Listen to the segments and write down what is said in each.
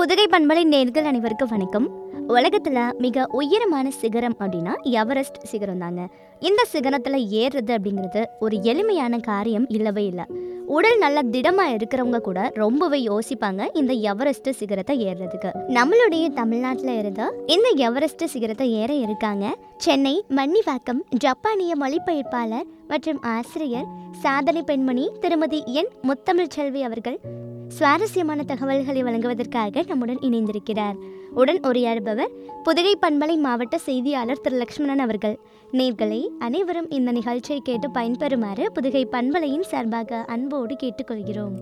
புதுகை பண்பலை நேர்கள் அனைவருக்கும் வணக்கம் உலகத்துல மிக உயரமான சிகரம் அப்படின்னா எவரெஸ்ட் சிகரம் தாங்க இந்த சிகரத்துல ஏறுறது அப்படிங்கிறது ஒரு எளிமையான காரியம் இல்லவே இல்லை உடல் நல்ல திடமா இருக்கிறவங்க கூட ரொம்பவே யோசிப்பாங்க இந்த எவரெஸ்ட் சிகரத்தை ஏறுறதுக்கு நம்மளுடைய தமிழ்நாட்டில் இருந்த இந்த எவரெஸ்ட் சிகரத்தை ஏற இருக்காங்க சென்னை மன்னிவாக்கம் ஜப்பானிய மொழிபெயர்ப்பாளர் மற்றும் ஆசிரியர் சாதனை பெண்மணி திருமதி என் முத்தமிழ் செல்வி அவர்கள் சுவாரஸ்யமான தகவல்களை வழங்குவதற்காக நம்முடன் இணைந்திருக்கிறார் உடன் உரையாடுபவர் புதுகை பண்பலை மாவட்ட செய்தியாளர் திரு லக்ஷ்மணன் அவர்கள் நேர்களை அனைவரும் இந்த நிகழ்ச்சியை கேட்டு பயன்பெறுமாறு புதுகை பண்பலையின் சார்பாக அன்போடு கேட்டுக்கொள்கிறோம்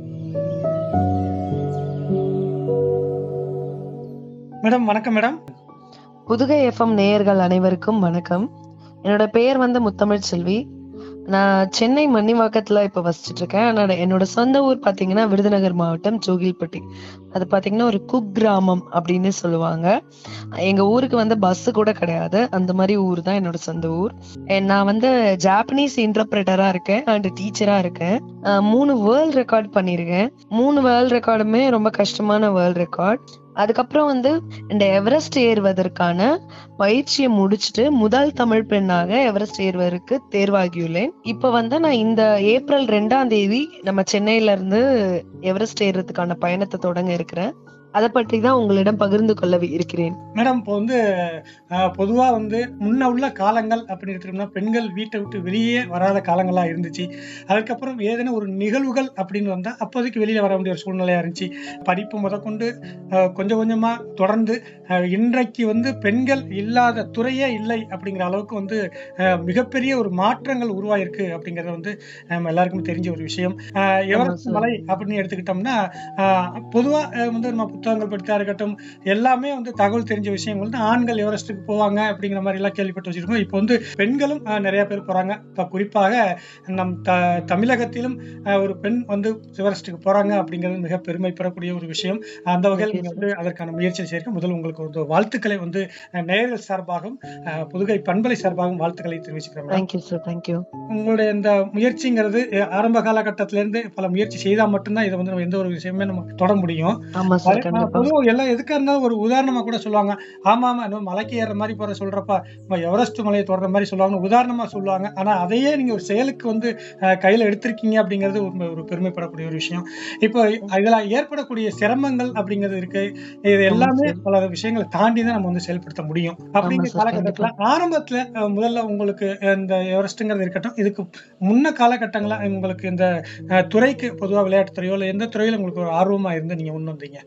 மேடம் வணக்கம் மேடம் புதுகை எஃப்எம் நேயர்கள் அனைவருக்கும் வணக்கம் என்னோட பெயர் வந்து முத்தமிழ் செல்வி நான் சென்னை மன்னிவாக்கத்துல இப்ப வசிச்சுட்டு இருக்கேன் ஆனா என்னோட சொந்த ஊர் பாத்தீங்கன்னா விருதுநகர் மாவட்டம் ஜோகில்பட்டி அது பாத்தீங்கன்னா ஒரு குக் கிராமம் அப்படின்னு சொல்லுவாங்க எங்க ஊருக்கு வந்து பஸ் கூட கிடையாது அந்த மாதிரி ஊர் தான் என்னோட சொந்த ஊர் And நான் வந்து ஜாப்பனீஸ் இன்டர்பிரேட்டரா இருக்கேன் அண்ட் டீச்சரா இருக்கேன் அஹ் மூணு வேர்ல்ட் ரெக்கார்ட் பண்ணிருக்கேன் மூணு வேர்ல்ட் ரெக்கார்டுமே ரொம்ப கஷ்டமான வேர்ல்ட் ரெக்கார்ட் அதுக்கப்புறம் வந்து இந்த எவரெஸ்ட் ஏறுவதற்கான பயிற்சியை முடிச்சுட்டு முதல் தமிழ் பெண்ணாக எவரெஸ்ட் ஏறுவதற்கு தேர்வாகியுள்ளேன் இப்ப வந்து நான் இந்த ஏப்ரல் ரெண்டாம் தேதி நம்ம சென்னையில இருந்து எவரெஸ்ட் ஏறுறதுக்கான பயணத்தை தொடங்க இருக்கிறேன் அதை பற்றி தான் உங்களிடம் பகிர்ந்து கொள்ள இருக்கிறேன் மேடம் இப்போ வந்து அஹ், பொதுவா வந்து முன்ன உள்ள காலங்கள் அப்படி இருக்கிறோம்னா பெண்கள் வீட்டை விட்டு வெளியே வராத காலங்களா இருந்துச்சு அதுக்கப்புறம் ஏதேனும் ஒரு நிகழ்வுகள் அப்படின்னு வந்தா அப்போதைக்கு வெளியில வர வேண்டிய ஒரு சூழ்நிலையா இருந்துச்சு படிப்பு முதற்கொண்டு அஹ், கொஞ்சம் கொஞ்சமா தொடர்ந்து அஹ், இன்றைக்கு வந்து பெண்கள் இல்லாத துறையே இல்லை அப்படிங்கிற அளவுக்கு வந்து அஹ், மிகப்பெரிய ஒரு மாற்றங்கள் உருவாயிருக்கு அப்படிங்கறது வந்து நம்ம எல்லாருக்கும் தெரிஞ்ச ஒரு விஷயம் அஹ், எவரெஸ்ட் sir. மலை அப்படின்னு எடுத்துக்கிட்டோம்னா ஆஹ் பொதுவா அஹ் வந்து நம்ம புத்தகங்கள் படித்தா இருக்கட்டும் எல்லாமே வந்து தகவல் தெரிஞ்ச விஷயங்கள் வந்து ஆண்கள் எவரெஸ்ட்டுக்கு போவாங்க அப்படிங்கிற மாதிரி எல்லாம் கேள்விப்பட்டு வச்சிருக்கோம் இப்போ வந்து பெண்களும் ஆஹ் நிறைய பேர் போறாங்க இப்போ குறிப்பாக நம் த தமிழகத்திலும் ஆஹ் ஒரு பெண் வந்து எவரெஸ்ட்டுக்கு போறாங்க அப்படிங்கிறது மிக பெருமை பெறக்கூடிய ஒரு விஷயம் அந்த வகையில் Okay, நீங்க sir. வந்து அதற்கான முயற்சி செய்யிருக்க முதல் உங்களுக்கு ஒரு வாழ்த்துக்களை வந்து அஹ் நேயர்கள் சார்பாகவும் ஆஹ் புதுகை பண்பலை சார்பாகவும் வாழ்த்துக்களை தெரிவிச்சுக்கிறேன் madam. தேங்க்யூ சார் தேங்க்யூ உங்களுடைய இந்த முயற்சிங்கிறது அஹ் ஆரம்ப காலகட்டத்தில இருந்து பல முயற்சி செய்தா மட்டும்தான் இதை வந்து நம்ம எந்த ஒரு விஷயமே நம்ம தொட முடியும் ஆமா சார் கண்டிப்பா பொதுவா எல்லாம் எதுக்கா இருந்தாலும் ஒரு உதாரணமா கூட சொல்லுவாங்க ஆமா ஆமா இன்னும் மலைக்கு ஏற மாதிரி போற சொல்றப்ப நம்ம எவரெஸ்ட் மலையை தொடர மாதிரி சொல்லுவாங்க உதாரணமா சொல்லுவாங்க ஆனா அதையே நீங்க ஒரு செயலுக்கு வந்து அஹ், கையில எடுத்திருக்கீங்க அப்படிங்கிறது ஒரு ஒரு பெருமைப்படக்கூடிய ஒரு விஷயம் இப்போ இதுல ஏற்படக்கூடிய சிரமங்கள் அப்படிங்கிறது இருக்கு இது எல்லாமே sir. பல விஷயங்களை தாண்டி தான் நம்ம வந்து செயல்படுத்த முடியும் அப்படிங்கிற sir, காலகட்டத்துல ஆரம்பத்துல அஹ், முதல்ல உங்களுக்கு இந்த எவரெஸ்ட்ங்கிறது இருக்கட்டும் இதுக்கு முன்ன காலகட்டங்கள உங்களுக்கு இந்த அஹ், துறைக்கு பொதுவா விளையாட்டு துறையோ இல்ல எந்த துறையில உங்களுக்கு ஒரு ஆர்வமா இருந்து நீங்க முன் வந்தீங்க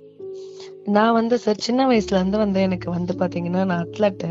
நான் வந்து சார் சின்ன வயசுல இருந்து வந்து எனக்கு வந்து பாத்தீங்கன்னா நான் அத்லட்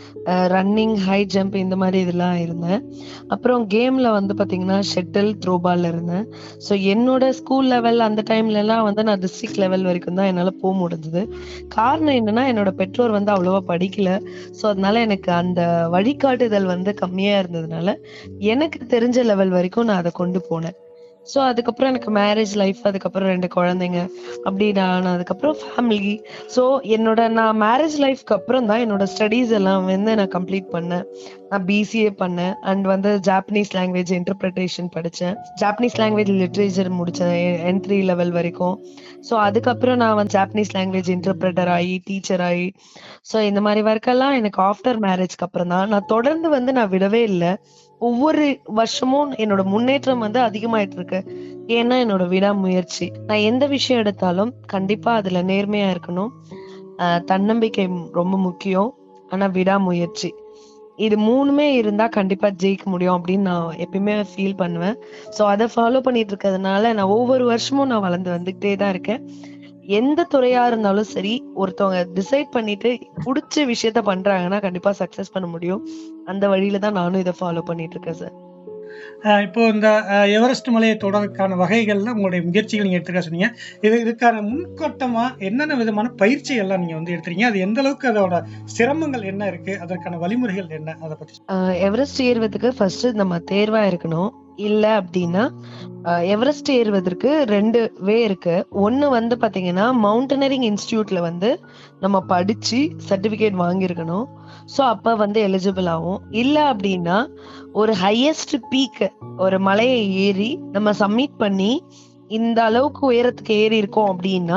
ரன்னிங் ஹை ஜம்ப் இந்த மாதிரி இதெல்லாம் இருந்தேன் அப்புறம் கேம்ல வந்து பாத்தீங்கன்னா ஷட்டில் த்ரோபால்ல இருந்தேன் ஸோ என்னோட ஸ்கூல் லெவல் அந்த டைம்ல எல்லாம் வந்து நான் டிஸ்ட்ரிக்ட் லெவல் வரைக்கும் தான் என்னால போக முடிஞ்சது காரணம் என்னன்னா என்னோட பெற்றோர் வந்து அவ்வளவா படிக்கல ஸோ அதனால எனக்கு அந்த வழிகாட்டுதல் வந்து கம்மியா இருந்ததுனால எனக்கு தெரிஞ்ச லெவல் வரைக்கும் நான் அதை கொண்டு போனேன் ஸோ அதுக்கப்புறம் எனக்கு மேரேஜ் லைஃப் அதுக்கப்புறம் ரெண்டு குழந்தைங்க அப்படி நான் அதுக்கப்புறம் ஃபேமிலி ஸோ என்னோட நான் மேரேஜ் லைஃப்க்கு அப்புறம் தான் என்னோட ஸ்டடீஸ் எல்லாம் வந்து நான் கம்ப்ளீட் பண்ணேன் நான் பிசிஏ பண்ணேன் அண்ட் வந்து ஜாப்பனீஸ் லாங்குவேஜ் இன்டர்பிரிட்டேஷன் படித்தேன் ஜாப்பனீஸ் லாங்குவேஜ் லிட்ரேச்சர் முடித்தேன் என் த்ரீ லெவல் வரைக்கும் ஸோ அதுக்கப்புறம் நான் வந்து ஜாப்பனீஸ் லாங்குவேஜ் இன்டர்பிரேட்டர் ஆகி டீச்சர் ஆகி ஸோ இந்த மாதிரி ஒர்க்கெல்லாம் எனக்கு ஆஃப்டர் மேரேஜ்க்கு அப்புறம் தான் நான் தொடர்ந்து வந்து நான் விடவே இல்லை ஒவ்வொரு வருஷமும் என்னோட முன்னேற்றம் வந்து அதிகமாயிட்டு இருக்கு ஏன்னா என்னோட விடாமுயற்சி நான் எந்த விஷயம் எடுத்தாலும் கண்டிப்பா அதுல நேர்மையா இருக்கணும் ஆஹ் தன்னம்பிக்கை ரொம்ப முக்கியம் ஆனா விடாமுயற்சி இது மூணுமே இருந்தா கண்டிப்பா ஜெயிக்க முடியும் அப்படின்னு நான் எப்பயுமே ஃபீல் பண்ணுவேன் ஸோ அதை ஃபாலோ பண்ணிட்டு இருக்கிறதுனால நான் ஒவ்வொரு வருஷமும் நான் வளர்ந்து வந்துகிட்டே தான் இருக்கேன் எந்த துறையா இருந்தாலும் சரி ஒருத்தவங்க டிசைட் பண்ணிட்டு பிடிச்ச விஷயத்த பண்றாங்கன்னா கண்டிப்பா சக்சஸ் பண்ண முடியும் அந்த வழியில தான் நானும் இதை ஃபாலோ பண்ணிட்டு இருக்கேன் சார் அஹ் இப்போ இந்த அஹ், எவரெஸ்ட் மலையை தொடர்க்கான வகைகள்ல உங்களுடைய முயற்சிகள் நீங்க எடுத்துக்க சொன்னீங்க இது இதுக்கான முன்கட்டமா என்னென்ன விதமான பயிற்சிகள்லாம் நீங்க வந்து எடுத்துறீங்க அது எந்த அளவுக்கு அதோட சிரமங்கள் என்ன இருக்கு அதற்கான வழிமுறைகள் என்ன அதை பத்தி ஆஹ் எவரெஸ்ட் ஏறுவதற்கு ஃபர்ஸ்ட் நம்ம தேர்வா இருக்கணும் இல்ல அப்படின்னா ஆஹ் எவரெஸ்ட் ஏறுவதற்கு ரெண்டு வே இருக்கு ஒன்னு வந்து பாத்தீங்கன்னா மவுண்டனரிங் இன்ஸ்டியூட்ல வந்து நம்ம படிச்சு சர்டிபிகேட் வாங்கியிருக்கணும் ஸோ அப்ப வந்து எலிஜிபிள் ஆகும் இல்ல அப்படின்னா ஒரு ஹையஸ்ட் பீக் ஒரு மலையை ஏறி நம்ம சப்மிட் பண்ணி இந்த அளவுக்கு உயரத்துக்கு ஏறி இருக்கோம் அப்படின்னா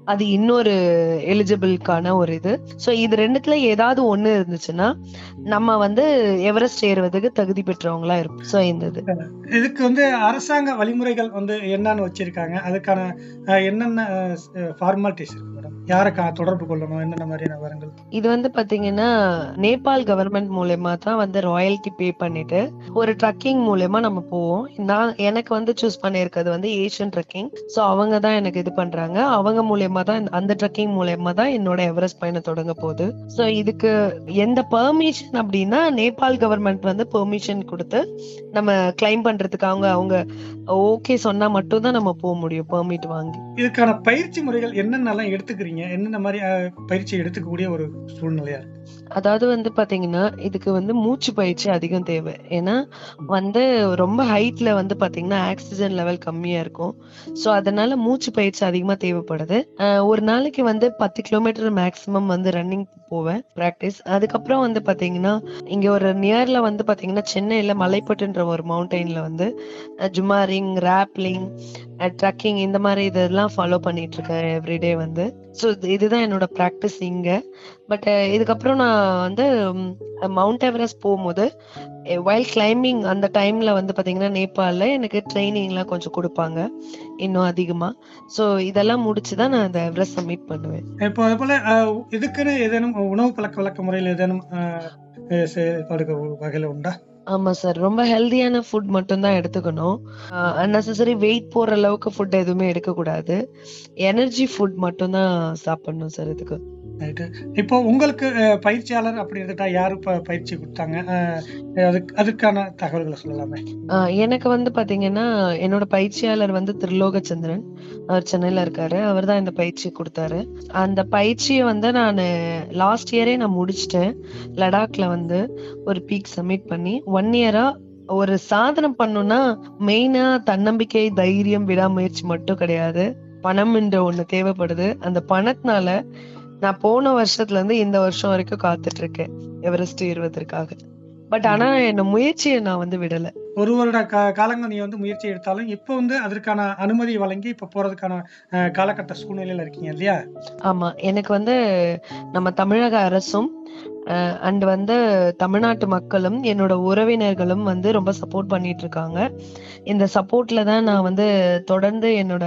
அது இன்னொரு எலிஜிபிள்கான ஒரு இது சோ இது ரெண்டுத்துல ஏதாவது ஒண்ணு இருந்துச்சுன்னா நம்ம வந்து எவரெஸ்ட் ஏறுவதுக்கு தகுதி பெற்றவங்களா இருப்போம் சோ இந்த இது இதுக்கு வந்து அரசாங்க வழிமுறைகள் வந்து என்னன்னு வச்சிருக்காங்க அதுக்கான அஹ், என்னென்ன ஃபார்மாலிட்டிஸ் இருக்கு மேடம் யாரை கா- தொடர்பு கொள்ளணும் என்னென்ன மாதிரியான விவரங்கள் இது வந்து பாத்தீங்கன்னா நேபாள் கவர்மெண்ட் மூலயமா தான் வந்து ராயல்டி பே பண்ணிட்டு ஒரு ட்ரக்கிங் மூலயமா நம்ம போவோம் நான் எனக்கு வந்து சூஸ் பண்ணியிருக்கிறது வந்து ஏஷியன் ட்ரக்கிங் சோ அவங்க தான் எனக்கு இது பண்றாங்க அவங்க மூலயமா தான் இந்த- அந்த ட்ரக்கிங் மூலயமா தான் என்னோட எவரெஸ்ட் பயணம் தொடங்க போகுது சோ இதுக்கு எந்த பெர்மிஷன் அப்படின்னா நேபாள் கவர்மெண்ட் வந்து பெர்மிஷன் கொடுத்து நம்ம கிளைம் பண்றதுக்கு அவங்க அவங்க ஓகே சொன்னா மட்டும் தான் நம்ம போக முடியும் பெர்மிட் வாங்கி இதுக்கான பயிற்சி முறைகள் என்னென்னலாம் எடுத்துக்கிறீங்க என்னென்ன மாதிரி அஹ், பயிற்சி எடுத்துக்கக்கூடிய ஒரு சூழ்நிலையா இருக்கு அதாவது வந்து பாத்தீங்கன்னா இதுக்கு வந்து மூச்சு பயிற்சி அதிகம் தேவை ஏன்னா வந்து ரொம்ப ஹைட்ல வந்து பாத்தீங்கன்னா ஆக்சிஜன் லெவல் கம்மியா இருக்கும் சோ அதனால மூச்சு பயிற்சி அதிகமா தேவைப்படுது அஹ் ஒரு நாளைக்கு வந்து பத்து கிலோமீட்டர் மேக்ஸிமம் வந்து ரன்னிங் போவேன் பிராக்டிஸ் அதுக்கப்புறம் வந்து பாத்தீங்கன்னா இங்க ஒரு நியர்ல வந்து பாத்தீங்கன்னா சென்னையில மலைப்பட்டுன்ற ஒரு மவுண்டெயின்ல வந்து அஹ் ஜுமாரிங் ராப்லிங் ட்ரக்கிங் இந்த மாதிரி இதெல்லாம் ஃபாலோ பண்ணிட்டு இருக்கேன் எவ்ரிடே வந்து ஸோ இதுதான் என்னோட ப்ராக்டிஸ் இங்க பட் இதுக்கப்புறம் நான் வந்து மவுண்ட் எவரெஸ்ட் போகும்போது வைல் கிளைம்பிங் அந்த டைம்ல வந்து பாத்தீங்கன்னா நேபாளில் எனக்கு ட்ரைனிங்லாம் கொஞ்சம் கொடுப்பாங்க இன்னும் அதிகமா ஸோ இதெல்லாம் முடிச்சுதான் நான் அந்த எவரெஸ்ட் சப்மிட் பண்ணுவேன் இப்போ அதே போல அஹ், இதுக்குன்னு ஏதேனும் உணவு பழக்க வழக்க முறையில் ஏதேனும் அஹ், அஹ், செயல்பாடுகள் வகையில உண்டா ஆமா சார் ரொம்ப ஹெல்தியான ஃபுட் மட்டும் தான் எடுத்துக்கணும் அன்னெசரி வெயிட் போற அளவுக்கு ஃபுட் எதுவுமே எடுக்க கூடாது எனர்ஜி ஃபுட் மட்டும் தான் சாப்பிடணும் சார் இதுக்கு ரைட்டு இப்போ உங்களுக்கு அஹ், பயிற்சியாளர் அப்படி இருந்துட்டா யாரு ப- பயிற்சி கொடுத்தாங்க அஹ், அதுக்கு அதுக்கான தகவல்களை சொல்லலாமே ஆஹ் எனக்கு வந்து பாத்தீங்கன்னா என்னோட பயிற்சியாளர் வந்து திருலோகச்சந்திரன் அவர் சென்னையில இருக்காரு அவர் தான் இந்த பயிற்சி கொடுத்தாரு அந்த பயிற்சியை வந்து நான் லாஸ்ட் இயரே நான் முடிச்சிட்டேன் லடாக்ல வந்து ஒரு பீக் சப்மிட் பண்ணி ஒன் இயரா ஒரு சாதனம் பண்ணணும்னா மெயினா தன்னம்பிக்கை தைரியம் விடாமுயற்சி மட்டும் கிடையாது பணம் என்ற ஒண்ணு தேவைப்படுது அந்த பணத்தினால நான் போன வருஷத்துல இருந்து இந்த வருஷம் வரைக்கும் காத்துட்டு இருக்கேன் எவரெஸ்ட் ஏறுவதற்காக பட் ஆனா என்ன முயற்சியை நான் வந்து விடல ஒரு வருட கா காலங்கள் நீ வந்து முயற்சி எடுத்தாலும் இப்போ வந்து அதற்கான அனுமதி வழங்கி இப்போ போறதுக்கான அஹ், காலகட்ட சூழ்நிலையில இருக்கீங்க இல்லையா ஆமா எனக்கு வந்து நம்ம தமிழக அரசும் அண்ட் வந்து தமிழ்நாட்டு மக்களும் என்னோட உறவினர்களும் வந்து ரொம்ப சப்போர்ட் பண்ணிட்டு இருக்காங்க இந்த சப்போர்ட்ல தான் நான் வந்து தொடர்ந்து என்னோட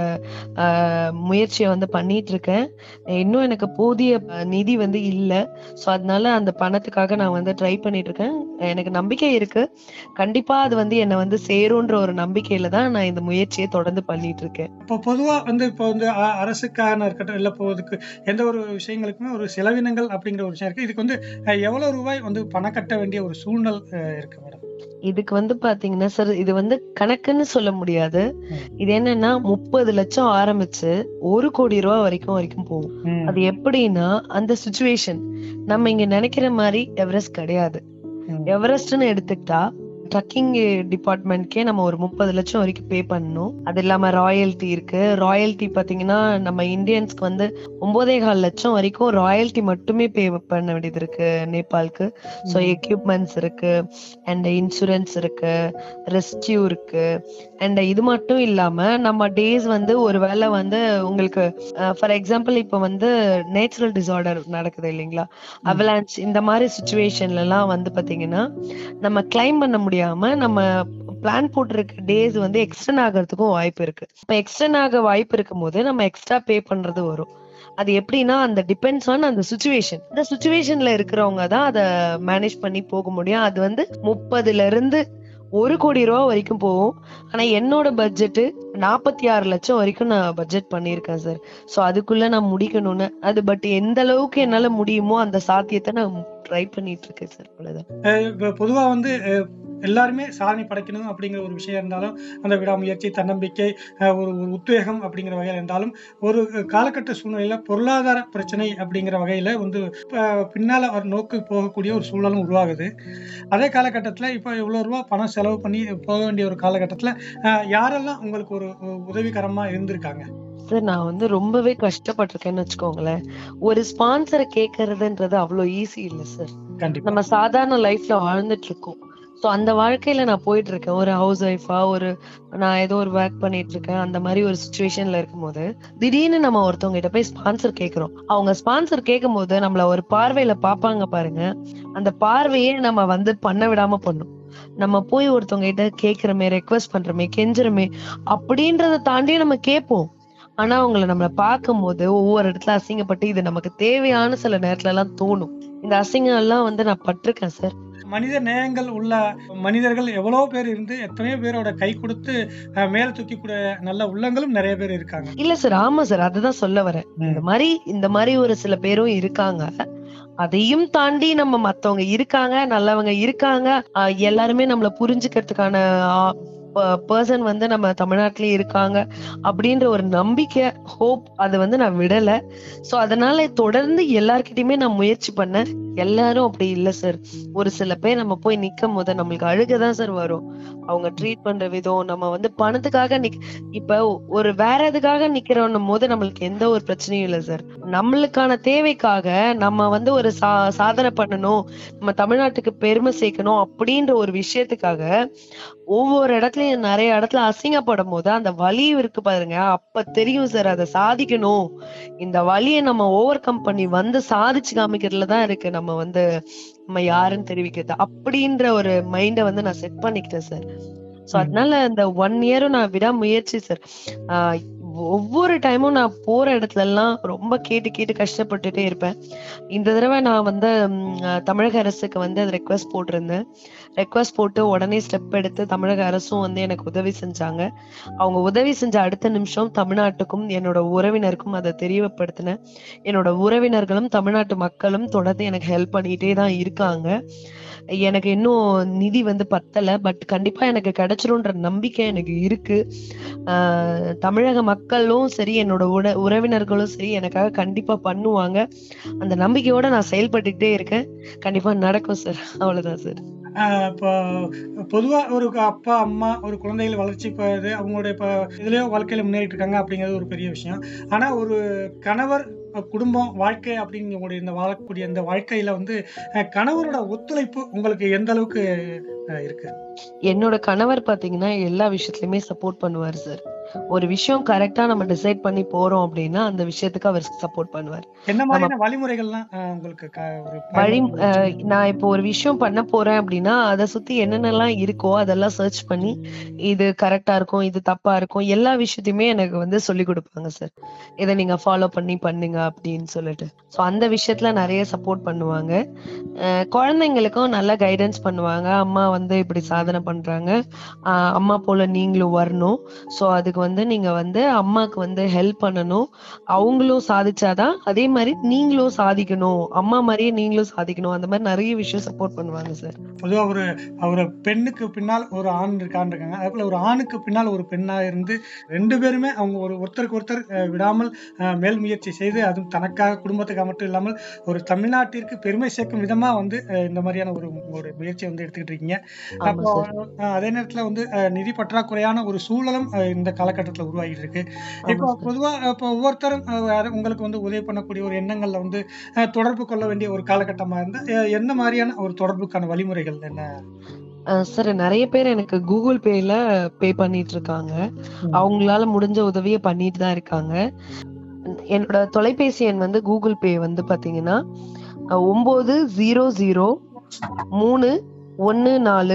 அஹ், முயற்சியை வந்து பண்ணிட்டு இருக்கேன் இன்னும் எனக்கு போதிய அஹ், நிதி வந்து இல்ல சோ அதனால அந்த பணத்துக்காக நான் வந்து ட்ரை பண்ணிட்டு இருக்கேன் எனக்கு நம்பிக்கை இருக்கு கண்டிப்பா அது வந்து என்னை வந்து சேரும்ன்ற ஒரு நம்பிக்கையில தான் நான் இந்த முயற்சியை தொடர்ந்து பண்ணிட்டு இருக்கேன் இப்போ பொதுவா வந்து இப்போ வந்து அ- அரசுக்கான இருக்கட்டும் இல்லை போவதுக்கு எந்த ஒரு விஷயங்களுக்குமே ஒரு செலவினங்கள் அப்படிங்கிற ஒரு விஷயம் இருக்கு இதுக்கு வந்து அஹ், எவ்வளவு ரூபாய் வந்து பணம் கட்ட வேண்டிய ஒரு சூழ்நிலை அஹ், இருக்கு மேடம் இதுக்கு வந்து பாத்தீங்கன்னா சார் இது வந்து கணக்குன்னு சொல்ல முடியாது ம். இது என்னன்னா முப்பது லட்சம் ஆரம்பிச்சு ஒரு கோடி ரூபாய் வரைக்கும் வரைக்கும் போகும் அது எப்படின்னா அந்த சுச்சுவேஷன் நம்ம இங்க நினைக்கிற மாதிரி எவரெஸ்ட் கிடையாது ம். எவரெஸ்ட்னு எடுத்துக்கிட்டா ட்ரக்கிங் டிபார்ட்மெண்ட்க்கே நம்ம ஒரு முப்பது லட்சம் வரைக்கும் பே பண்ணணும் அது இல்லாம ராயல்டி இருக்கு ராயல்டி பாத்தீங்கன்னா நம்ம இந்தியன்ஸ்க்கு வந்து ஒன்பதே கால் லட்சம் வரைக்கும் ராயல்டி மட்டுமே பே பண்ண வேண்டியது இருக்கு நேபாளுக்கு ஸோ எக்யூப்மெண்ட்ஸ் இருக்கு அண்ட் இன்சூரன்ஸ் இருக்கு ரெஸ்கியூ இருக்கு அண்ட் இது மட்டும் இல்லாம நம்ம டேஸ் வந்து ஒருவேளை வந்து உங்களுக்கு ஃபார் எக்ஸாம்பிள் இப்போ வந்து நேச்சுரல் டிசார்டர் நடக்குது இல்லைங்களா அவலான்ச் இந்த மாதிரி சுச்சுவேஷன்ல எல்லாம் வந்து பாத்தீங்கன்னா நம்ம கிளைம் பண்ண முடியாம நம்ம பிளான் போட்டிருக்க டேஸ் வந்து எக்ஸ்டெண்ட் ஆகிறதுக்கும் வாய்ப்பு இருக்கு இப்ப எக்ஸ்டெண்ட் ஆக வாய்ப்பு இருக்கும் போது நம்ம எக்ஸ்ட்ரா பே பண்றது வரும் அது எப்படின்னா அந்த டிபெண்ட்ஸ் ஆன் அந்த சுச்சுவேஷன் அந்த சுச்சுவேஷன்ல இருக்கிறவங்க தான் அதை மேனேஜ் பண்ணி போக முடியும் அது வந்து முப்பதுல இருந்து ஒரு கோடி ரூபா வரைக்கும் போகும் ஆனா என்னோட பட்ஜெட் நாற்பத்தி ஆறு லட்சம் வரைக்கும் நான் பட்ஜெட் பண்ணியிருக்கேன் சார் சோ அதுக்குள்ள நான் முடிக்கணும்னு அது பட் எந்த அளவுக்கு என்னால முடியுமோ அந்த சாத்தியத்தை நான் ட்ரை பண்ணிட்டு இருக்கேன் சார் அவ்வளவுதான் அஹ் இப்ப பொதுவா வந்து அஹ், எல்லாருமே சாதனை படைக்கணும் அப்படிங்கிற ஒரு விஷயம் இருந்தாலும் அந்த விடாமுயற்சி தன்னம்பிக்கை அஹ், ஒரு ஒரு உத்வேகம் அப்படிங்கிற வகையில் இருந்தாலும் ஒரு காலகட்ட சூழ்நிலையில பொருளாதார பிரச்சனை அப்படிங்கிற வகையில வந்து அஹ், பின்னால ஒரு நோக்கி போகக்கூடிய ஒரு சூழலும் உருவாகுது அதே காலகட்டத்தில் இப்போ இவ்வளோ ரூபா பணம் செலவு பண்ணி போக வேண்டிய ஒரு காலகட்டத்தில் யாரெல்லாம் உங்களுக்கு ஒரு உதவிகரமா இருந்திருக்காங்க சார் நான் வந்து ரொம்பவே கஷ்டப்பட்டிருக்கேன்னு வச்சுக்கோங்களேன் ஒரு ஸ்பான்சரை கேட்கறதுன்றது அவ்வளவு ஈஸி இல்ல சார் கண்டிப்பா நம்ம சாதாரண லைஃப்ல வாழ்ந்துட்டு இருக்கோம் சோ அந்த வாழ்க்கையில நான் போயிட்டு இருக்கேன் ஒரு ஹவுஸ் ஒய்ஃபா ஒரு நான் ஏதோ ஒரு ஒர்க் பண்ணிட்டு இருக்கேன் அந்த மாதிரி ஒரு சுச்சுவேஷன்ல இருக்கும்போது திடீர்னு நம்ம ஒருத்தவங்க கிட்ட போய் ஸ்பான்சர் கேக்குறோம் அவங்க ஸ்பான்சர் கேட்கும் போது நம்மள ஒரு பார்வையில பாப்பாங்க பாருங்க அந்த பார்வையே நம்ம வந்து பண்ண விடாம பண்ணும் நம்ம போய் ஒருத்தவங்க கிட்ட கேக்குறமே ரெக்வஸ்ட் பண்றோமே கெஞ்சுறமே அப்படின்றத தாண்டி நம்ம கேட்போம் ஆனா அவங்கள நம்மள பார்க்கும் போது ஒவ்வொரு இடத்துல அசிங்கப்பட்டு இது நமக்கு தேவையான சில நேரத்துல எல்லாம் தோணும் இந்த அசிங்கம் எல்லாம் வந்து நான் பட்டிருக்கேன் சார் மனித நேயங்கள் உள்ள மனிதர்கள் எவ்வளவு பேர் இருந்து எத்தனையோ பேரோட கை கொடுத்து அஹ், மேல தூக்கி கூட நல்ல உள்ளங்களும் நிறைய பேர் இருக்காங்க இல்ல சார் ஆமா சார் அதுதான் சொல்ல வரேன் இந்த மாதிரி இந்த மாதிரி ஒரு சில பேரும் இருக்காங்க அதையும் தாண்டி நம்ம மத்தவங்க இருக்காங்க நல்லவங்க இருக்காங்க ஆஹ் எல்லாருமே நம்மள புரிஞ்சுக்கிறதுக்கான பர்சன் வந்து நம்ம தமிழ்நாட்டிலேயே இருக்காங்க அப்படின்ற ஒரு நம்பிக்கை ஹோப் அது வந்து நான் விடல சோ அதனால தொடர்ந்து எல்லார்கிட்டயுமே நான் முயற்சி பண்ணேன் எல்லாரும் அப்படி இல்ல சார் ஒரு சில பேர் நம்ம போய் நிக்கும் போது நம்மளுக்கு அழுகதான் சார் வரும் அவங்க ட்ரீட் பண்ற விதம் நம்ம வந்து பணத்துக்காக நிக் இப்ப ஒரு வேற எதுக்காக நிக்கிறோம் போது நம்மளுக்கு எந்த ஒரு பிரச்சனையும் இல்ல சார் நம்மளுக்கான தேவைக்காக நம்ம வந்து ஒரு சா சாதனை பண்ணணும் நம்ம தமிழ்நாட்டுக்கு பெருமை சேர்க்கணும் அப்படின்ற ஒரு விஷயத்துக்காக ஒவ்வொரு இடத்துலயும் நிறைய இடத்துல அசிங்கப்படும் போது அந்த வலி இருக்கு பாருங்க அப்ப தெரியும் சார் அதை சாதிக்கணும் இந்த வலியை நம்ம ஓவர் கம் பண்ணி வந்து சாதிச்சு காமிக்கிறதுல தான் இருக்கு நம்ம வந்து நம்ம யாருன்னு தெரிவிக்கிறது அப்படின்ற ஒரு மைண்ட வந்து நான் செட் பண்ணிக்கிட்டேன் சார் சோ ம். அதனால இந்த ஒன் இயரும் நான் விடாமுயற்சி சார் ஆஹ் ஒவ்வொரு டைமும் நான் போற இடத்துல எல்லாம் ரொம்ப கேட்டு கேட்டு கஷ்டப்பட்டுட்டே இருப்பேன் இந்த தடவை நான் வந்து ம், அஹ், தமிழக அரசுக்கு வந்து அது ரெக்வஸ்ட் போட்டிருந்தேன் ரெக்வஸ்ட் போட்டு உடனே ஸ்டெப் எடுத்து தமிழக அரசும் வந்து எனக்கு உதவி செஞ்சாங்க அவங்க உதவி செஞ்ச அடுத்த நிமிஷம் தமிழ்நாட்டுக்கும் என்னோட உறவினருக்கும் அதை தெரியப்படுத்தினேன் என்னோட உறவினர்களும் தமிழ்நாட்டு மக்களும் தொடர்ந்து எனக்கு ஹெல்ப் பண்ணிட்டே தான் இருக்காங்க எனக்கு இன்னும் நிதி வந்து பத்தல பட் கண்டிப்பா எனக்கு கிடைச்சிரும்ன்ற நம்பிக்கை எனக்கு இருக்கு ஆஹ் தமிழக மக்களும் சரி என்னோட உற உறவினர்களும் சரி எனக்காக கண்டிப்பா பண்ணுவாங்க அந்த நம்பிக்கையோட நான் செயல்பட்டுக்கிட்டே இருக்கேன் கண்டிப்பா நடக்கும் சார் அவ்வளவுதான் சார் ஆஹ் இப்போ பொதுவா ஒரு அப்பா அம்மா ஒரு குழந்தைகள் வளர்ச்சி இப்போ இது அவங்களுடைய இப்போ இதுலயோ வாழ்க்கையில முன்னேறிட்டு இருக்காங்க அப்படிங்கிறது ஒரு பெரிய விஷயம் ஆனா ஒரு கணவர் அஹ், குடும்பம் வாழ்க்கை அப்படின்னு உங்களுடைய இந்த வாழக்கூடிய இந்த வாழ்க்கையில வந்து அஹ், கணவரோட ஒத்துழைப்பு உங்களுக்கு எந்த அளவுக்கு அஹ், இருக்கு என்னோட கணவர் பாத்தீங்கன்னா எல்லா விஷயத்துலயுமே சப்போர்ட் பண்ணுவார் சார் ஒரு விஷயம் கரெக்டா நம்ம டிசைட் பண்ணி போறோம் அப்படின்னா அந்த விஷயத்துக்கு அவர் சப்போர்ட் பண்ணுவார் என்ன மாதிரியான வழிமுறைகள்லாம் அஹ், உங்களுக்கு க- ஒரு வழி பயனுள்ள அஹ், விஷயம்? நான் இப்போ ஒரு விஷயம் பண்ண போறேன் அப்படின்னா அதை சுத்தி என்னென்னலாம் இருக்கோ அதெல்லாம் சர்ச் பண்ணி இது கரெக்டா இருக்கும் இது தப்பா இருக்கும் எல்லா விஷயத்தையுமே எனக்கு வந்து சொல்லி கொடுப்பாங்க சார் இதை நீங்க ஃபாலோ பண்ணி பண்ணுங்க அப்படின்னு சொல்லிட்டு சோ அந்த விஷயத்துல நிறைய சப்போர்ட் பண்ணுவாங்க அஹ், குழந்தைங்களுக்கும் நல்ல கைடன்ஸ் பண்ணுவாங்க அம்மா வந்து இப்படி சாதனை பண்றாங்க ஆஹ் அம்மா போல நீங்களும் வரணும் சோ அதுக்கு வந்து நீங்க வந்து அம்மாக்கு வந்து ஹெல்ப் பண்ணணும் அவங்களும் சாதிச்சாதான் அதே மாதிரி நீங்களும் சாதிக்கணும் அம்மா மாதிரியே நீங்களும் சாதிக்கணும் அந்த மாதிரி நிறைய விஷயம் சப்போர்ட் பண்ணுவாங்க சார் பொதுவா ஒரு ஒரு பெண்ணுக்கு பின்னால் ஒரு ஆண் இருக்கான்னு இருக்காங்க அதே போல ஒரு ஆணுக்கு பின்னால் ஒரு பெண்ணா இருந்து ரெண்டு பேருமே அவங்க ஒரு ஒருத்தருக்கு ஒருத்தர் அஹ், விடாமல் அஹ், மேல் முயற்சி செய்து அதுவும் தனக்காக குடும்பத்துக்காக மட்டும் இல்லாமல் ஒரு தமிழ்நாட்டிற்கு பெருமை சேர்க்கும் விதமா வந்து அஹ், இந்த மாதிரியான ஒரு உங்களுடைய முயற்சியை வந்து எடுத்துக்கிட்டு இருக்கீங்க ஆமா அப்போ சார் அஹ், அதே நேரத்துல வந்து அஹ், நிதி பற்றாக்குறையான ஒரு சூழலும் அஹ், இந்த காலகட்டத்துல உருவாகிட்டு இருக்கு இப்போ ஆமா சார் பொதுவா இப்போ ஒவ்வொருத்தரும் அஹ், யாரு- உங்களுக்கு வந்து உதவி பண்ணக்கூடிய ஒரு எண்ணங்கள்ல வந்து அஹ், தொடர்பு கொள்ள வேண்டிய ஒரு காலகட்டமா இருந்தா அஹ், என்ன மாதிரியான ஒரு தொடர்புக்கான வழிமுறைகள் என்ன அஹ் சார் நிறைய பேர் எனக்கு கூகுள் பேல பே பண்ணிட்டு இருக்காங்க ம். அவங்களால முடிஞ்ச உதவியை பண்ணிட்டு தான் இருக்காங்க என்னோட தொலைபேசி எண் வந்து கூகுள் பே வந்து பாத்தீங்கன்னா அஹ், ஒன்பது ஜீரோ ஜீரோ மூணு ஒன்னு நாலு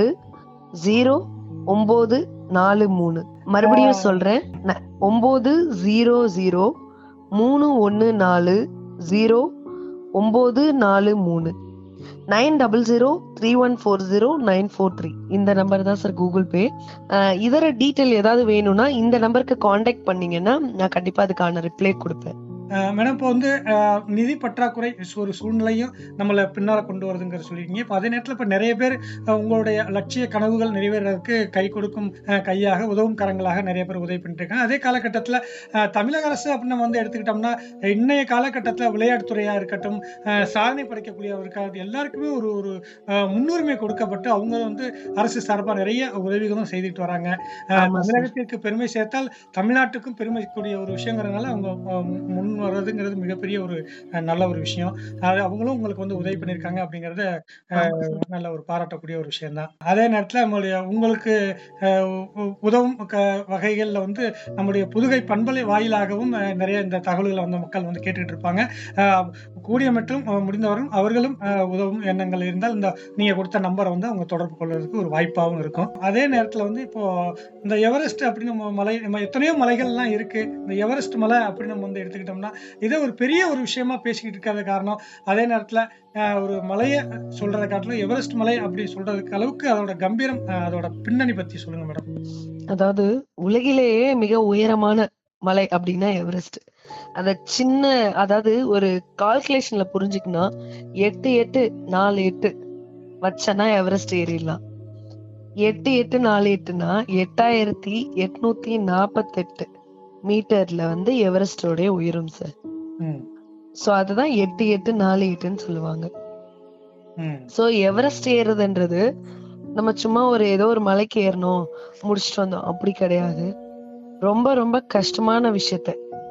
ஜீரோ ஒன்பது நாலு மூணு மறுபடியும் சொல்றேன் ந- ஒன்பது ஜீரோ ஜீரோ மூணு ஒன்னு நாலு ஜீரோ ஒன்பது நாலு மூணு nine double zero three one four zero nine four three இந்த நம்பர் தான் சார் கூகுள் பே இதர டீட்டெயில் ஏதாவது வேணும்னா இந்த நம்பருக்கு காண்டாக்ட் பண்ணீங்கன்னா நான் கண்டிப்பா அதுக்கான ரிப்ளை கொடுப்பேன் அஹ் மேடம் இப்போ வந்து அஹ், நிதி பற்றாக்குறை சு- ஒரு சூழ்நிலையும் நம்மளை பின்னால கொண்டு வருதுங்கிற சொல்லியிருக்கீங்க இப்போ அதே நேரத்தில் இப்போ நிறைய பேர் அஹ், உங்களுடைய லட்சிய கனவுகள் நிறைவேறதுக்கு கை கொடுக்கும் அஹ், கையாக உதவும் கரங்களாக நிறைய பேர் உதவி பண்ணிட்டு இருக்காங்க அதே காலகட்டத்தில் தமிழக அரசு அப்படின்னு நம்ம வந்து எடுத்துக்கிட்டோம்னா இன்னைய காலகட்டத்தில் விளையாட்டுத்துறையாக இருக்கட்டும் அஹ், சாதனை படைக்கக்கூடியவருக்காக எல்லாருக்குமே ஒரு ஒரு அஹ், முன்னுரிமை கொடுக்கப்பட்டு அவங்க வந்து அரசு சார்பாக நிறைய உதவிகளும் செய்துட்டு வராங்க அஹ், ஆமா சார் தமிழகத்திற்கு பெருமை சேர்த்தால் தமிழ்நாட்டுக்கும் பெருமை கூடிய ஒரு விஷயங்கிறதுனால அவங்க அஹ், முன் முன் வர்றதுங்கிறது மிகப்பெரிய ஒரு அஹ், நல்ல ஒரு விஷயம் அது அவங்களும் உங்களுக்கு வந்து உதவி பண்ணியிருக்காங்க அப்படிங்கறது ஆமா சார் நல்ல ஒரு பாராட்டக்கூடிய ஒரு விஷயம் தான் அதே நேரத்தில் நம்மளுடைய உங்களுக்கு அஹ், உ- உதவும் க வகைகளில் வந்து நம்முடைய புதுகை பண்பலை வாயிலாகவும் அஹ், நிறைய இந்த தகவல்களை வந்து மக்கள் வந்து கேட்டுக்கிட்டு இருப்பாங்க அஹ், கூடிய மட்டும் அஹ், முடிந்தவரும் அவர்களும் அஹ், உதவும் எண்ணங்கள் இருந்தால் இந்த நீங்க கொடுத்த நம்பரை வந்து அவங்க தொடர்பு கொள்வதற்கு ஒரு வாய்ப்பாகவும் இருக்கும் அதே நேரத்தில் வந்து இப்போ இந்த எவரெஸ்ட் அப்படின்னு நம்ம மலை நம்ம எத்தனையோ மலைகள்லாம் இருக்கு இந்த எவரெஸ்ட் மலை அப்படின்னு நம்ம வந்து எடுத்துக்கிட்டோம்னா இதை ஒரு பெரிய ஒரு விஷயமா பேசிக்கிட்டு இருக்கிறது காரணம் அதே நேரத்தில் ஒரு மலையை சொல்றதை காட்டிலும் எவரெஸ்ட் மலை அப்படி சொல்றதுக்கு அளவுக்கு அதோட கம்பீரம் அஹ், அதோட பின்னணி பத்தி சொல்லுங்க மேடம் அதாவது உலகிலேயே மிக உயரமான மலை அப்படின்னா எவரெஸ்ட் அத சின்ன அதாவது ஒரு கால்குலேஷன்ல புரிஞ்சுக்கணும் எட்டு எட்டு நாலு எட்டு வச்சனா எவரெஸ்ட் ஏறிடலாம் எட்டு எட்டு நாலு எட்டுனா எட்டாயிரத்தி எட்நூத்தி நாப்பத்தெட்டு மீட்டர்ல வந்து எவரெஸ்டோடைய உயரம் சார் ம் சோ அதுதான் எட்டு எட்டு நாலு எட்டுன்னு சொல்லுவாங்க ம் சோ எவரெஸ்ட் ஏறுதுன்றது நம்ம சும்மா ஒரு ஏதோ ஒரு மலைக்கு ஏறணும் முடிச்சுட்டு வந்தோம் அப்படி கிடையாது ரொம்ப ரொம்ப கஷ்டமான விஷயத்த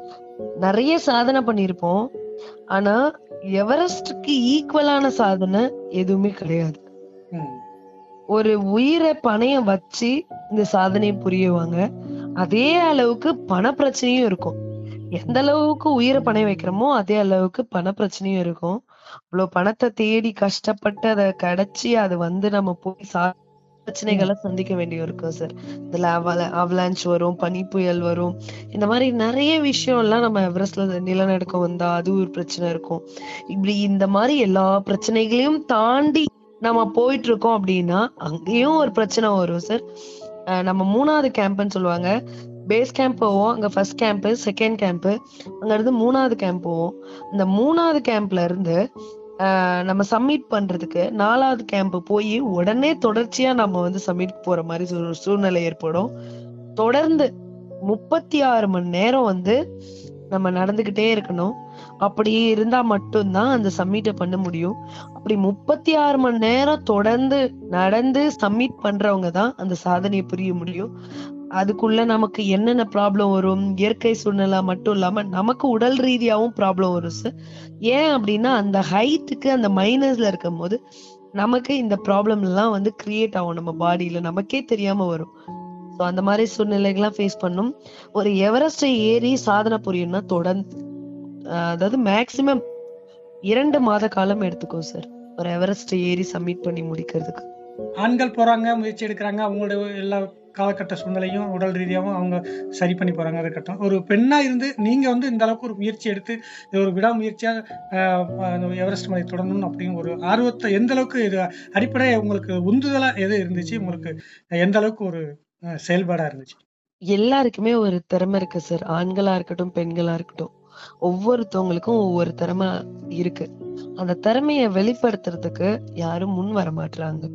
நிறைய சாதனை பண்ணிருப்போம் ஆனா எவரெஸ்டுக்கு ஈக்குவலான சாதனை எதுவுமே கிடையாது ம் ஒரு உயிரை பணையம் வச்சு இந்த சாதனையை புரியுவாங்க அதே அளவுக்கு பண பிரச்சனையும் இருக்கும் எந்த அளவுக்கு உயிரை பணையம் வைக்கிறோமோ அதே அளவுக்கு பண பிரச்சனையும் இருக்கும் அவ்வளவு பணத்தை தேடி கஷ்டப்பட்டு அதை கிடைச்சி அது வந்து நம்ம போய் சா பிரச்சனைகளை சந்திக்க வேண்டி இருக்கும் சார் இதுல அவல அவலான்ச் வரும் பனி புயல் வரும் இந்த மாதிரி நிறைய விஷயம் எல்லாம் நம்ம எவரெஸ்ட்ல நிலநடுக்கம் வந்தா அது ஒரு பிரச்சனை இருக்கும் இப்படி இந்த மாதிரி எல்லா பிரச்சனைகளையும் தாண்டி நம்ம போயிட்டு இருக்கோம் அப்படின்னா அங்கேயும் ஒரு பிரச்சனை வரும் சார் நம்ம மூணாவது கேம்ப்னு சொல்லுவாங்க பேஸ் கேம்ப் போவோம் அங்க ஃபர்ஸ்ட் கேம்ப் செகண்ட் கேம்ப் அங்க இருந்து மூணாவது கேம்ப் போவோம் இந்த மூணாவது கேம்ப்ல இருந்து ஆஹ் நம்ம சப்மிட் பண்றதுக்கு நாலாவது கேம்ப் போய் உடனே தொடர்ச்சியா நம்ம வந்து சப்மிட் போற மாதிரி ஒரு சூழ்நிலை ஏற்படும் தொடர்ந்து முப்பத்தி ஆறு மணி நேரம் வந்து நம்ம நடந்துகிட்டே இருக்கணும் அப்படி இருந்தா மட்டும்தான் அந்த சப்மிட்டை பண்ண முடியும் அப்படி முப்பத்தி ஆறு மணி நேரம் தொடர்ந்து நடந்து சப்மிட் பண்றவங்க தான் அந்த சாதனையை புரிய முடியும் அதுக்குள்ள நமக்கு என்னென்ன ப்ராப்ளம் வரும் இயற்கை சூழ்நிலை மட்டும் இல்லாம நமக்கு உடல் ரீதியாவும் ப்ராப்ளம் வரும் சார் ஏன் அப்படின்னா அந்த ஹைட்டுக்கு அந்த மைனஸ்ல இருக்கும் போது நமக்கு இந்த ப்ராப்ளம் எல்லாம் வந்து கிரியேட் ஆகும் நம்ம பாடியில நமக்கே தெரியாம வரும் ஸோ அந்த மாதிரி சூழ்நிலைகள்லாம் ஃபேஸ் பண்ணும் ஒரு எவரெஸ்டை ஏறி சாதனை புரியணும்னா தொடர்ந்து ஆஹ் அதாவது மேக்சிமம் இரண்டு மாத காலம் எடுத்துக்கும் சார் ஒரு எவரெஸ்ட் ஏறி சப்மிட் பண்ணி முடிக்கிறதுக்கு ஆண்கள் போறாங்க முயற்சி எடுக்கிறாங்க அவங்களோட எல்லா காலகட்ட சூழ்நிலையும் உடல் ரீதியாகவும் அவங்க சரி பண்ணி போறாங்க அது கட்டம் ஒரு பெண்ணா இருந்து நீங்க வந்து இந்த அளவுக்கு ஒரு முயற்சி எடுத்து இது ஒரு விடாமுயற்சியா ஆஹ், அந்த எவரெஸ்ட் மலை தொடரணும் அப்படிங்கிற ஒரு ஆர்வத்தை எந்த அளவுக்கு இது அடிப்படை உங்களுக்கு உந்துதலா எது இருந்துச்சு உங்களுக்கு எந்த அளவுக்கு ஒரு ஆஹ், செயல்பாடா இருந்துச்சு எல்லாருக்குமே ஒரு திறமை இருக்கு சார் ஆண்களா இருக்கட்டும் பெண்களா இருக்கட்டும் ஒவ்வொருத்தவங்களுக்கும் ஒவ்வொரு திறமை இருக்கு அந்த திறமைய வெளிப்படுத்துறதுக்கு யாரும் முன் வர மாட்றாங்க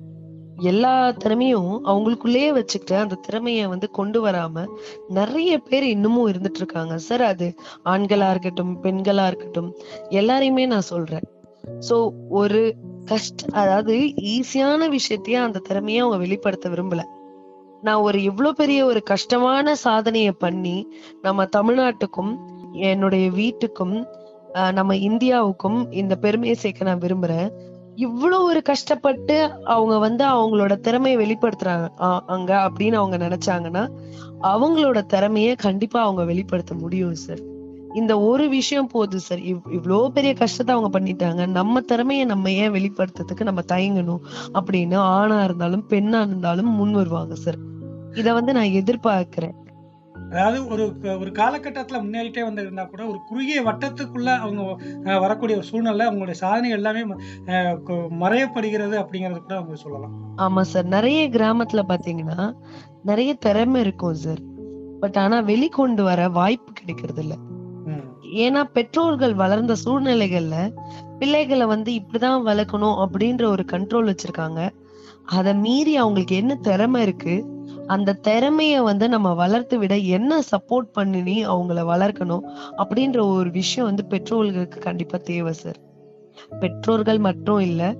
எல்லா திறமையும் அவங்களுக்குள்ளேயே வச்சுக்கிட்டு அந்த திறமைய வந்து கொண்டு வராம நிறைய பேர் இன்னமும் இருந்துட்டு இருக்காங்க சார் அது ஆண்களா இருக்கட்டும் பெண்களா இருக்கட்டும் எல்லாரையுமே நான் சொல்றேன் சோ ஒரு கஷ்ட அதாவது ஈஸியான விஷயத்தையே அந்த திறமைய அவங்க வெளிப்படுத்த விரும்பல நான் ஒரு இவ்வளவு பெரிய ஒரு கஷ்டமான சாதனைய பண்ணி நம்ம தமிழ்நாட்டுக்கும் என்னுடைய வீட்டுக்கும் ஆஹ் நம்ம இந்தியாவுக்கும் இந்த பெருமையை சேர்க்க நான் விரும்புறேன் இவ்வளவு ஒரு கஷ்டப்பட்டு அவங்க வந்து அவங்களோட திறமையை வெளிப்படுத்துறாங்க ஆ- அங்க அப்படின்னு அவங்க நினைச்சாங்கன்னா அவங்களோட திறமைய கண்டிப்பா அவங்க வெளிப்படுத்த முடியும் சார் இந்த ஒரு விஷயம் போதும் சார் இவ் இவ்வளோ பெரிய கஷ்டத்தை அவங்க பண்ணிட்டாங்க நம்ம திறமைய நம்ம ஏன் வெளிப்படுத்துறதுக்கு நம்ம தயங்கணும் அப்படின்னு ஆணா இருந்தாலும் பெண்ணா இருந்தாலும் முன் வருவாங்க சார் இத வந்து நான் எதிர்பார்க்கிறேன் அதாவது ஒரு ஒரு காலகட்டத்துல முன்னேறிட்டே வந்து இருந்தா கூட ஒரு குறுகிய வட்டத்துக்குள்ள அவங்க ஆஹ், வரக்கூடிய ஒரு சூழ்நிலை அவங்களுடைய சாதனை எல்லாமே ஆஹ், கு- மறையப்படுகிறது அப்படிங்கறது கூட அவங்க சொல்லலாம் ஆமா சார் நிறைய கிராமத்துல பாத்தீங்கன்னா நிறைய திறமை இருக்கும் சார் பட் ஆனா வெளிக்கொண்டு வர வாய்ப்பு கிடைக்கிறது இல்ல ம், ஏன்னா பெற்றோர்கள் வளர்ந்த சூழ்நிலைகள்ல பிள்ளைகளை வந்து இப்படிதான் வளர்க்கணும் அப்படின்ற ஒரு கண்ட்ரோல் வச்சிருக்காங்க அதை மீறி அவங்களுக்கு என்ன திறமை இருக்கு அந்த திறமைய வந்து நம்ம வளர்த்து விட என்ன சப்போர்ட் பண்ணி அவங்கள வளர்க்கணும் அப்படின்ற ஒரு விஷயம் வந்து பெற்றோர்களுக்கு கண்டிப்பா தேவை சார் பெற்றோர்கள் மட்டும் இல்ல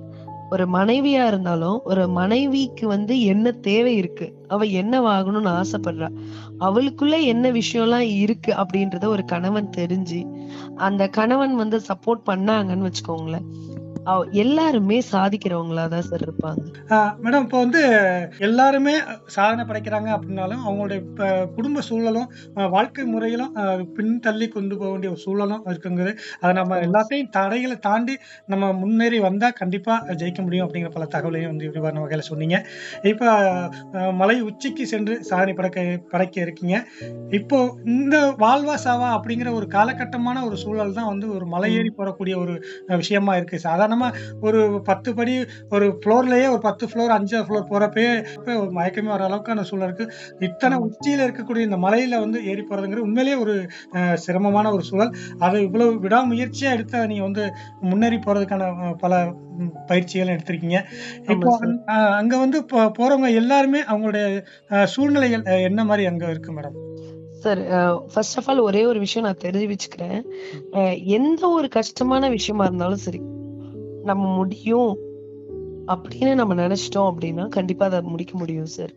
ஒரு மனைவியா இருந்தாலும் ஒரு மனைவிக்கு வந்து என்ன தேவை இருக்கு அவ என்ன வாங்கணும்னு ஆசைப்படுறா அவளுக்குள்ள என்ன விஷயம்லாம் இருக்கு அப்படின்றத ஒரு கணவன் தெரிஞ்சு அந்த கணவன் வந்து சப்போர்ட் பண்ணாங்கன்னு வச்சுக்கோங்களேன் அவ- எல்லாருமே சாதிக்கிறவங்களா தான் சார் இருப்பாங்க மேடம் இப்போ வந்து எல்லாருமே சாதனை படைக்கிறாங்க அப்படின்னாலும் அவங்களுடைய ப- குடும்ப சூழலும் அஹ், வாழ்க்கை முறையிலும் அஹ், பின் தள்ளி கொண்டு போக வேண்டிய ஒரு சூழலும் இருக்குங்குது அதை நம்ம எல்லாத்தையும் தடைகளை தாண்டி நம்ம முன்னேறி வந்தா கண்டிப்பா ஜெயிக்க முடியும் அப்படிங்கிற பல தகவலையும் வந்து விரிவான வகையில சொன்னீங்க இப்போ அஹ், மலை உச்சிக்கு சென்று சாதனை படைக்க படைக்க இருக்கீங்க இப்போ இந்த வாழ்வா சாவா அப்படிங்கிற ஒரு காலகட்டமான ஒரு சூழல் தான் வந்து ஒரு மலை ஏறி போறக்கூடிய ஒரு அஹ், விஷயமா இருக்கு சாதாரணமா ஒரு பத்து படி ஒரு ஃப்ளோர்லயே ஒரு பத்து ஃப்ளோர் அஞ்சு ஃப்ளோர் போறப்பயே இப்ப ஒரு மயக்கமே வர அளவுக்கான சூழல் இருக்கு இத்தனை உச்சியில இருக்கக்கூடிய இந்த மலையில வந்து ஏறி போறதுங்கிறது உண்மையிலேயே ஒரு அஹ், சிரமமான ஒரு சூழல் அதை இவ்வளவு விடாமுயற்சியா எடுத்த நீங்க வந்து முன்னேறி போறதுக்கான அஹ், பல ம், பயிற்சிகள் எடுத்திருக்கீங்க இப்போ ஆமா சார். அஹ், அங்க வந்து போ- போறவங்க எல்லாருமே அவங்களுடைய அஹ், சூழ்நிலைகள் அஹ், என்ன மாதிரி அங்க இருக்கு madam sir first of all ஒரே ஒரு விஷயம் நான் தெரிவிச்சுக்கிறேன் அஹ், எந்த ஒரு கஷ்டமான விஷயமா இருந்தாலும் சரி நம்ம முடியும் அப்படின்னு நம்ம நினைச்சிட்டோம் அப்படின்னா கண்டிப்பா அதை முடிக்க முடியும் சார்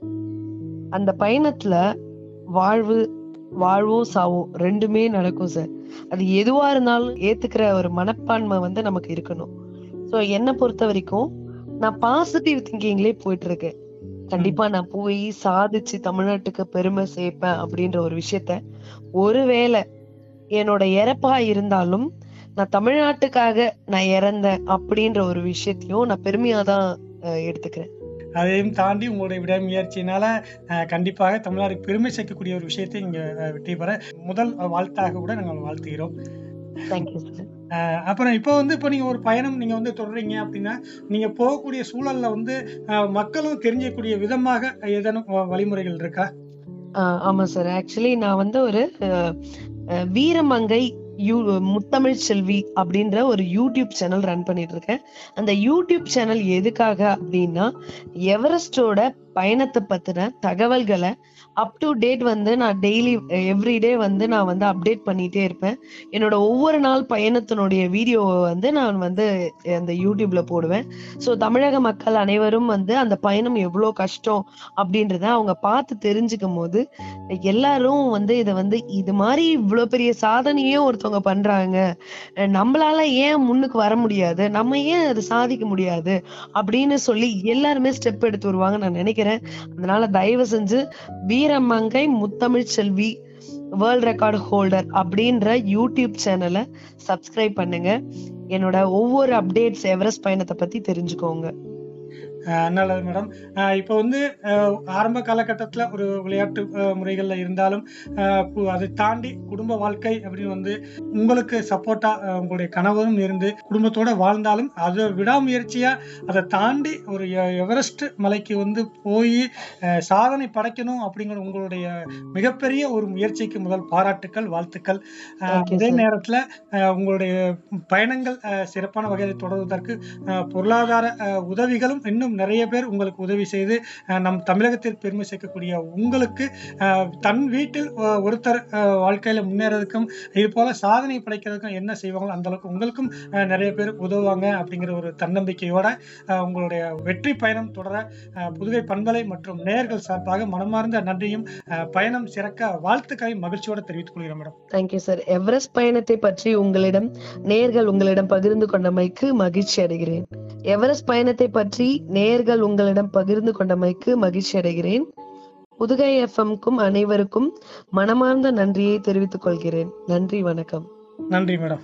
அந்த பயணத்துல வாழ்வு வாழ்வும் சாவும் ரெண்டுமே நடக்கும் சார் அது எதுவா இருந்தாலும் ஏத்துக்கிற ஒரு மனப்பான்மை வந்து நமக்கு இருக்கணும் சோ என்னை பொறுத்த வரைக்கும் நான் பாசிட்டிவ் திங்கிங்லயே போயிட்டு இருக்கேன் கண்டிப்பா நான் போய் சாதிச்சு தமிழ்நாட்டுக்கு பெருமை சேர்ப்பேன் அப்படின்ற ஒரு விஷயத்த ஒருவேளை என்னோட இறப்பா இருந்தாலும் நான் தமிழ்நாட்டுக்காக நான் இறந்தேன் அப்படின்ற ஒரு விஷயத்தையும் நான் பெருமையா தான் அஹ், எடுத்துக்கிறேன் அதையும் தாண்டி உங்களுடைய விடாமுயற்சியினால அஹ், கண்டிப்பாக தமிழ்நாடு பெருமை சேர்க்கக்கூடிய ஒரு விஷயத்தை இங்க அஹ், வெற்றி பெற முதல் வாழ்த்தாக கூட நாங்கள் வாழ்த்துகிறோம் தேங்க்யூ சார் அஹ் அப்புறம் இப்போ வந்து இப்போ நீங்க ஒரு பயணம் நீங்க வந்து தொடர்றீங்க அப்படின்னா நீங்க போகக்கூடிய சூழல்ல வந்து அஹ், மக்களும் தெரிஞ்சக்கூடிய விதமாக ஏதேனும் வ- வழிமுறைகள் இருக்கா ஆஹ் ஆமா சார் ஆக்சுவலி நான் வந்து ஒரு அஹ், அஹ், வீரமங்கை யூ முத்தமிழ் செல்வி அப்படின்ற ஒரு யூடியூப் சேனல் ரன் பண்ணிட்டு இருக்கேன் அந்த யூடியூப் சேனல் எதுக்காக அப்படின்னா எவரெஸ்டோட பயணத்தை பத்தின தகவல்களை அப் டு டேட் வந்து நான் டெய்லி எவ்ரிடே வந்து நான் வந்து அப்டேட் பண்ணிட்டே இருப்பேன் என்னோட ஒவ்வொரு நாள் பயணத்தினுடைய வீடியோவை வந்து நான் வந்து அந்த யூடியூப்ல போடுவேன் ஸோ தமிழக மக்கள் அனைவரும் வந்து அந்த பயணம் எவ்வளோ கஷ்டம் அப்படின்றத அவங்க பார்த்து தெரிஞ்சுக்கும் போது எல்லாரும் வந்து இதை வந்து இது மாதிரி இவ்வளோ பெரிய சாதனையே ஒருத்தவங்க பண்றாங்க அஹ் நம்மளால ஏன் முன்னுக்கு வர முடியாது நம்ம ஏன் அதை சாதிக்க முடியாது அப்படின்னு சொல்லி எல்லாருமே ஸ்டெப் எடுத்து வருவாங்க நான் நினைக்கிறேன் அதனால தயவு செஞ்சு Veeramangai Muthamizh Selvi world record holder அப்படின்ற யூடியூப் சேனலை சப்ஸ்கிரைப் பண்ணுங்க என்னோட ஒவ்வொரு அப்டேட்ஸ் எவரெஸ்ட் பயணத்தை பத்தி தெரிஞ்சுக்கோங்க அஹ் நல்லது மேடம் அஹ் இப்போ வந்து அஹ், ஆரம்ப காலகட்டத்தில் ஒரு விளையாட்டு அஹ், முறைகள்ல இருந்தாலும் அஹ், கு- அதை தாண்டி குடும்ப வாழ்க்கை அப்படின்னு வந்து உங்களுக்கு சப்போர்ட்டா உங்களுடைய கணவரும் இருந்து குடும்பத்தோட வாழ்ந்தாலும் அதை விடாமுயற்சியா அதை தாண்டி ஒரு எ- எவரெஸ்ட் மலைக்கு வந்து போய் அஹ், சாதனை படைக்கணும் அப்படிங்கிற உங்களுடைய மிகப்பெரிய ஒரு முயற்சிக்கு முதல் பாராட்டுக்கள் வாழ்த்துக்கள் அஹ், Thank you, அதே sir. நேரத்தில் உங்களுடைய பயணங்கள் அஹ், சிறப்பான வகையில் தொடர்வதற்கு அஹ், பொருளாதார அஹ், உதவிகளும் இன்னும் நிறைய பேர் உங்களுக்கு உதவி செய்து அஹ், நம் தமிழகத்தில் பெருமை சேர்க்கக்கூடிய உங்களுக்கு அஹ், தன் வீட்டில் ஒ- ஒருத்தர் அஹ், வாழ்க்கையில முன்னேறதுக்கும் இது போல சாதனை படைக்கிறதுக்கும் என்ன செய்வாங்களோ அந்த அளவுக்கு உங்களுக்கும் அஹ், நிறைய பேர் உதவுவாங்க அப்படிங்கிற ஒரு தன்னம்பிக்கையோட அஹ், உங்களுடைய வெற்றி பயணம் தொடர அஹ், புதுகை பண்பலை மற்றும் நேயர்கள் சார்பாக மனமார்ந்த நன்றியும் அஹ், பயணம் சிறக்க வாழ்த்துக்களை மகிழ்ச்சியோட தெரிவித்துக் கொள்கிறேன் மேடம் தேங்க்யூ சார் எவரெஸ்ட் பயணத்தை பற்றி உங்களிடம் நேர்கள் உங்களிடம் பகிர்ந்து கொண்டமைக்கு மகிழ்ச்சி அடைகிறேன் எவரெஸ்ட் பயணத்தை பற்றி நேர்கள் உங்களிடம் பகிர்ந்து கொண்டமைக்கு மகிழ்ச்சி அடைகிறேன் புதுகை எஃப்எம்க்கும் அனைவருக்கும் மனமார்ந்த நன்றியை தெரிவித்துக் கொள்கிறேன் நன்றி வணக்கம் நன்றி மேடம்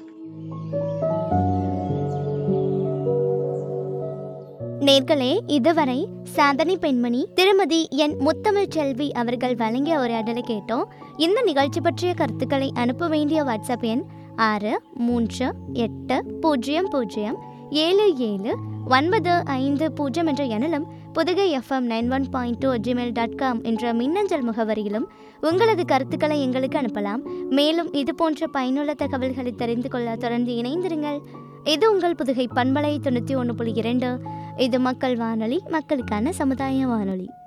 நேர்களே இதுவரை சாதனை பெண்மணி திருமதி என் முத்தமிழ் செல்வி அவர்கள் வழங்கிய உரையாடலை கேட்டோம் இந்த நிகழ்ச்சி பற்றிய கருத்துக்களை அனுப்ப வேண்டிய வாட்ஸ்அப் எண் ஆறு மூன்று எட்டு பூஜ்ஜியம் பூஜ்ஜியம் ஏழு ஏழு ஒன்பது ஐந்து பூஜ்ஜியம் என்ற எண்ணிலும் Pudukai FM nine one point two Gmail dot com என்ற மின்னஞ்சல் முகவரியிலும் உங்களது கருத்துக்களை எங்களுக்கு அனுப்பலாம் மேலும் இது போன்ற பயனுள்ள தகவல்களை தெரிந்து கொள்ள தொடர்ந்து இணைந்திருங்கள் இது உங்கள் புதுகை பண்பலை தொண்ணூற்றி ஒன்று புள்ளி இரண்டு இது மக்கள் வானொலி மக்களுக்கான சமுதாய வானொலி